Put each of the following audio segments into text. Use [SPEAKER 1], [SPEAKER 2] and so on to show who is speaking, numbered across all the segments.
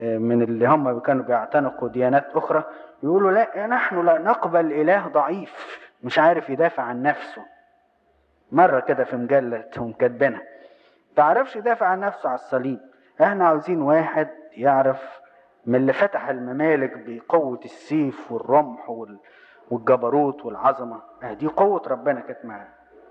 [SPEAKER 1] من اللي هم كانوا بيعتنقوا ديانات أخرى يقولوا لا نحن لا نقبل إله ضعيف مش عارف يدافع عن نفسه مرة كده في مجلتهم كاتبينها تعرفش يدافع عن نفسه على الصليب احنا عاوزين واحد يعرف من اللي فتح الممالك بقوة السيف والرمح وال... والجبروت والعظمة دي قوة ربنا كانت معاه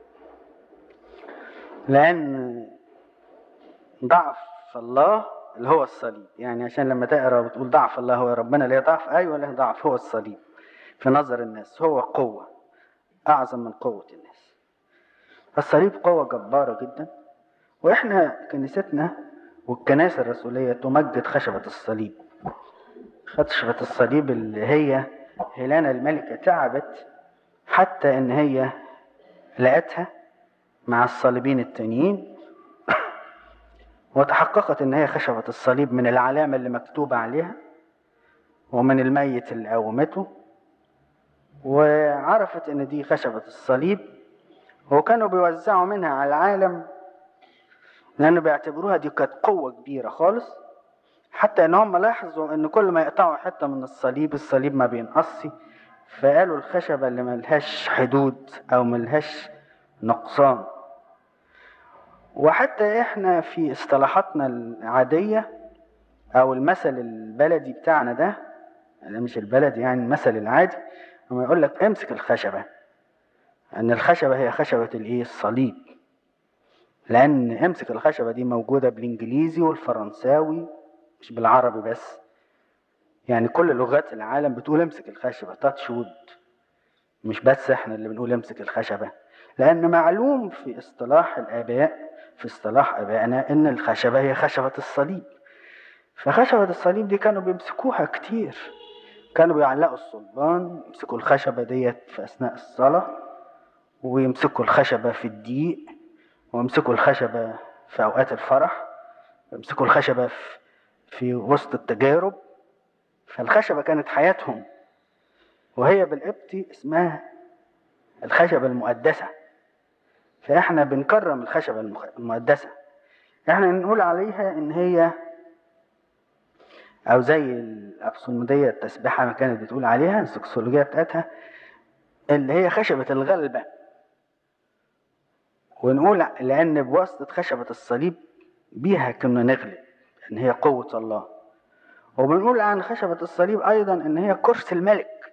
[SPEAKER 1] لأن ضعف الله اللي هو الصليب يعني عشان لما تقرا بتقول ضعف الله هو ربنا ليه ضعف ايوه له ضعف هو الصليب في نظر الناس هو قوة أعظم من قوة الناس الصليب قوة جبارة جدا وإحنا كنيستنا والكنائس الرسولية تمجد خشبة الصليب خشبة الصليب اللي هي هيلانا الملكة تعبت حتى إن هي لقتها مع الصليبين التانيين وتحققت إن هي خشبة الصليب من العلامة اللي مكتوبة عليها ومن الميت اللي قومته وعرفت إن دي خشبة الصليب وكانوا بيوزعوا منها على العالم لأنه بيعتبروها دي كانت قوة كبيرة خالص حتى إن هم لاحظوا إن كل ما يقطعوا حتة من الصليب الصليب ما بينقصش فقالوا الخشبة اللي ملهاش حدود أو ملهاش نقصان وحتى إحنا في اصطلاحاتنا العادية أو المثل البلدي بتاعنا ده لا مش البلدي يعني المثل العادي لما يقول لك امسك الخشبة أن الخشبة هي خشبة الإيه الصليب لأن امسك الخشبة دي موجودة بالإنجليزي والفرنساوي مش بالعربي بس يعني كل لغات العالم بتقول امسك الخشبة تاتش وود مش بس احنا اللي بنقول امسك الخشبة لأن معلوم في اصطلاح الآباء في اصطلاح آبائنا إن الخشبة هي خشبة الصليب فخشبة الصليب دي كانوا بيمسكوها كتير كانوا بيعلقوا الصلبان يمسكوا الخشبة ديت في أثناء الصلاة ويمسكوا الخشبة في الضيق ويمسكوا الخشبة في أوقات الفرح ويمسكوا الخشبة في, في وسط التجارب فالخشبة كانت حياتهم وهي بالقبطي اسمها الخشبة المقدسة فإحنا بنكرم الخشبة المقدسة إحنا نقول عليها إن هي أو زي الأبصلمودية التسبيحة ما كانت بتقول عليها السكسولوجية بتاعتها اللي هي خشبة الغلبة ونقول لأن بواسطة خشبة الصليب بيها كنا نغلب إن هي قوة الله وبنقول عن خشبة الصليب أيضا إن هي كرسي الملك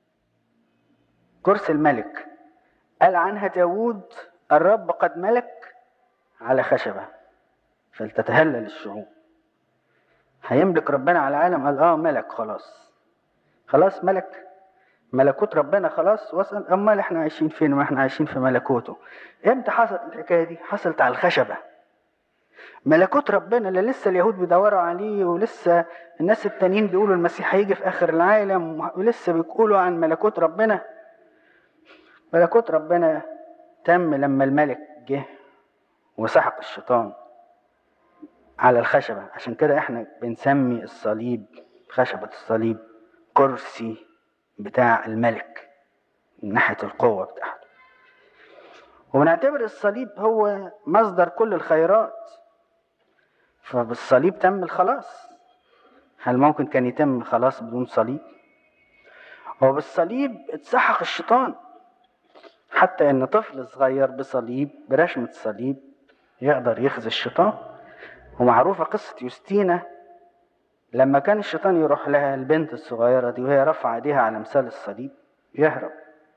[SPEAKER 1] كرسي الملك قال عنها داود الرب قد ملك على خشبة فلتتهلل الشعوب هيملك ربنا على العالم قال اه ملك خلاص خلاص ملك ملكوت ربنا خلاص وصل امال احنا عايشين فين ما احنا عايشين في ملكوته امتى حصلت الحكايه دي حصلت على الخشبه ملكوت ربنا اللي لسه اليهود بيدوروا عليه ولسه الناس التانيين بيقولوا المسيح هيجي في اخر العالم ولسه بيقولوا عن ملكوت ربنا ملكوت ربنا تم لما الملك جه وسحق الشيطان على الخشبة عشان كده احنا بنسمي الصليب خشبة الصليب كرسي بتاع الملك من ناحية القوة بتاعته وبنعتبر الصليب هو مصدر كل الخيرات فبالصليب تم الخلاص هل ممكن كان يتم خلاص بدون صليب وبالصليب اتسحق الشيطان حتى ان طفل صغير بصليب برشمة صليب يقدر يخزي الشيطان ومعروفة قصة يوستينا لما كان الشيطان يروح لها البنت الصغيرة دي وهي رافعة ايديها على مثال الصليب يهرب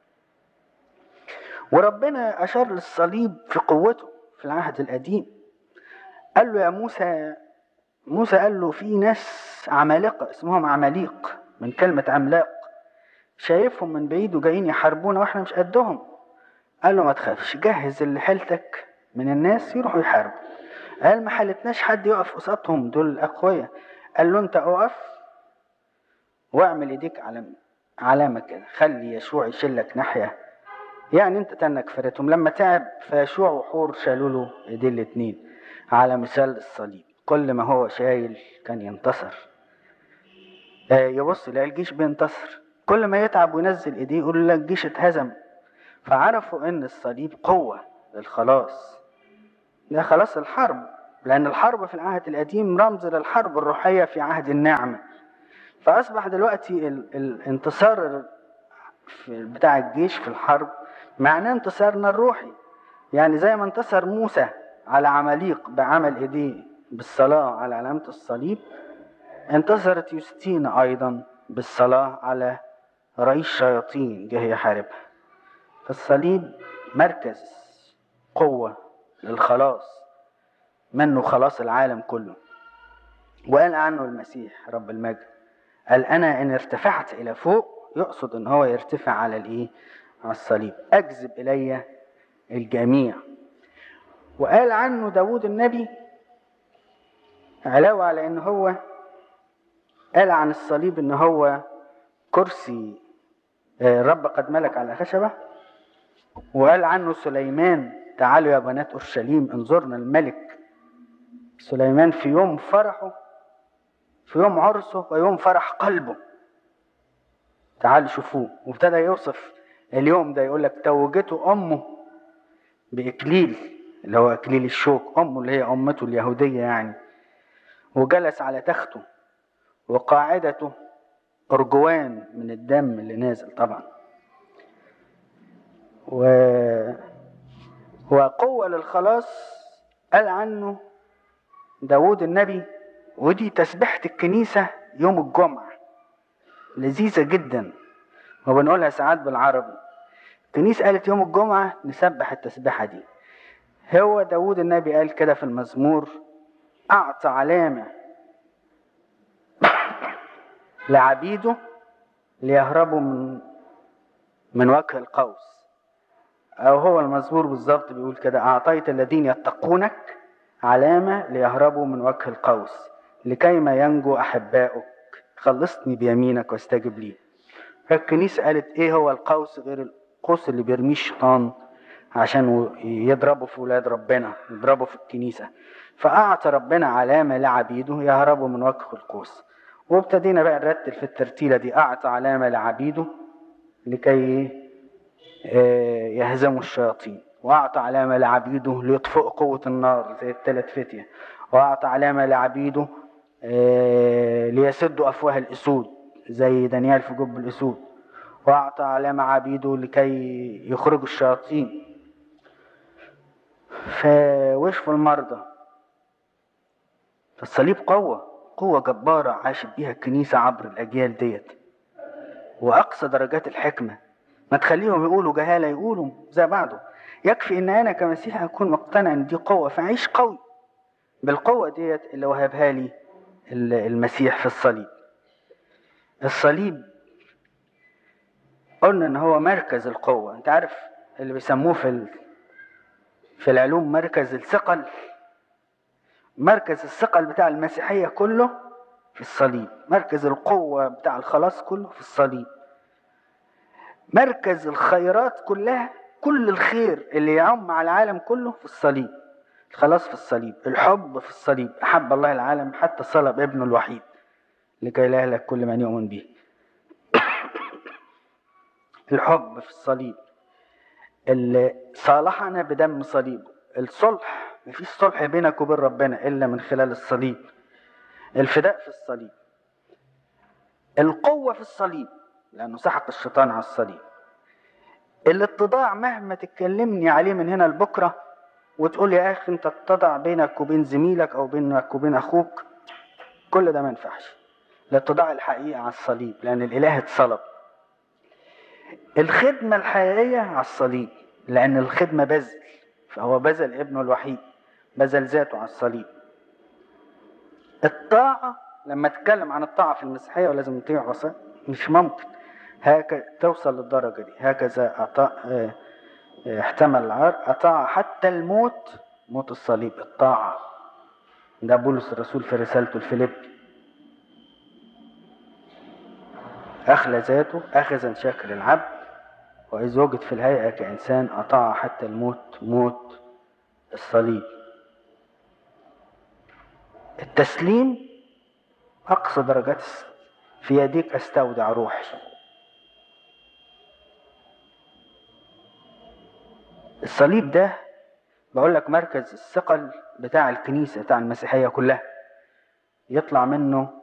[SPEAKER 1] وربنا أشار للصليب في قوته في العهد القديم قال له يا موسى موسى قال له في ناس عمالقة اسمهم عماليق من كلمة عملاق شايفهم من بعيد وجايين يحاربونا واحنا مش قدهم قال له ما تخافش جهز اللي حيلتك من الناس يروحوا يحاربوا قال ما حالتناش حد يقف قصادهم دول الأقوياء قال له أنت أقف واعمل إيديك على علامة كده خلي يشوع يشيلك ناحية يعني أنت تنك فرتهم لما تعب فيشوع وحور شالوا له إيديه الاتنين على مثال الصليب كل ما هو شايل كان ينتصر آه يبص يلاقي الجيش بينتصر كل ما يتعب وينزل ايديه يقول لك الجيش اتهزم فعرفوا ان الصليب قوة للخلاص ده خلاص الحرب لأن الحرب في العهد القديم رمز للحرب الروحية في عهد النعمة فأصبح دلوقتي ال- الانتصار في- بتاع الجيش في الحرب معناه انتصارنا الروحي يعني زي ما انتصر موسى على عماليق بعمل ايديه بالصلاة على علامة الصليب انتصرت يوستينا أيضا بالصلاة على رئيس شياطين جه يحاربها فالصليب مركز قوة للخلاص منه خلاص العالم كله وقال عنه المسيح رب المجد قال أنا إن ارتفعت إلى فوق يقصد إن هو يرتفع على الإيه؟ على الصليب أجذب إلي الجميع وقال عنه داود النبي علاوة على إن هو قال عن الصليب إن هو كرسي آه، الرب قد ملك على خشبة وقال عنه سليمان تعالوا يا بنات أورشليم انظرنا الملك سليمان في يوم فرحه في يوم عرسه ويوم فرح قلبه تعالوا شوفوه وابتدى يوصف اليوم ده يقول لك توجته أمه بإكليل اللي هو إكليل الشوك أمه اللي هي أمته اليهودية يعني وجلس على تخته وقاعدته أرجوان من الدم اللي نازل طبعا و... وقوة للخلاص قال عنه داود النبي ودي تسبيحة الكنيسة يوم الجمعة لذيذة جدا وبنقولها ساعات بالعربي الكنيسة قالت يوم الجمعة نسبح التسبيحة دي هو داود النبي قال كده في المزمور أعطى علامة لعبيده ليهربوا من من وجه القوس أو هو المزمور بالظبط بيقول كده أعطيت الذين يتقونك علامة ليهربوا من وجه القوس لكيما ينجو أحبائك خلصني بيمينك واستجب لي فالكنيسة قالت إيه هو القوس غير القوس اللي بيرميه الشيطان عشان يضربوا في ولاد ربنا يضربوا في الكنيسة فأعطى ربنا علامة لعبيده يهربوا من وجه القوس وابتدينا بقى نرتل في الترتيلة دي أعطى علامة لعبيده لكي آه، يهزموا الشياطين وأعطى علامة لعبيده ليطفئوا قوة النار زي الثلاث فتية وأعطى علامة لعبيده آه، ليسدوا أفواه الأسود زي دانيال في جب الأسود وأعطى علامة عبيده لكي يخرجوا الشياطين فوشفوا المرضى فالصليب قوة قوة جبارة عاشت بيها الكنيسة عبر الأجيال ديت وأقصى درجات الحكمة ما تخليهم يقولوا جهالة يقولوا زي بعضه يكفي إن أنا كمسيح أكون مقتنع إن دي قوة فأعيش قوي بالقوة ديت اللي وهبها لي ال- المسيح في الصليب الصليب قلنا إن هو مركز القوة أنت عارف اللي بيسموه في ال- في العلوم مركز الثقل مركز الثقل بتاع المسيحية كله في الصليب مركز القوة بتاع الخلاص كله في الصليب مركز الخيرات كلها كل الخير اللي يعم على العالم كله في الصليب الخلاص في الصليب الحب في الصليب أحب الله العالم حتى صلب ابنه الوحيد لكي لا يهلك كل من يؤمن به الحب في الصليب اللي صالحنا بدم صليبه الصلح مفيش صلح بينك وبين ربنا إلا من خلال الصليب الفداء في الصليب القوة في الصليب لأنه سحق الشيطان على الصليب الاتضاع مهما تكلمني عليه من هنا لبكرة وتقول يا أخي أنت اتضع بينك وبين زميلك أو بينك وبين أخوك كل ده ما ينفعش الاتضاع الحقيقي على الصليب لأن الإله اتصلب الخدمة الحقيقية على الصليب لأن الخدمة بذل فهو بذل ابنه الوحيد بذل ذاته على الصليب الطاعة لما تتكلم عن الطاعة في المسيحية ولازم نطيع وصايا مش ممكن هكذا توصل للدرجة دي هكذا أطاع اه اه احتمل العار أطاع حتى الموت موت الصليب الطاعة ده بولس الرسول في رسالته الفيليب أخلى ذاته أخذا شكل العبد وإذ وجد في الهيئة كإنسان أطاع حتى الموت موت الصليب التسليم أقصى درجات في يديك أستودع روحي الصليب ده بقول لك مركز الثقل بتاع الكنيسة بتاع المسيحية كلها يطلع منه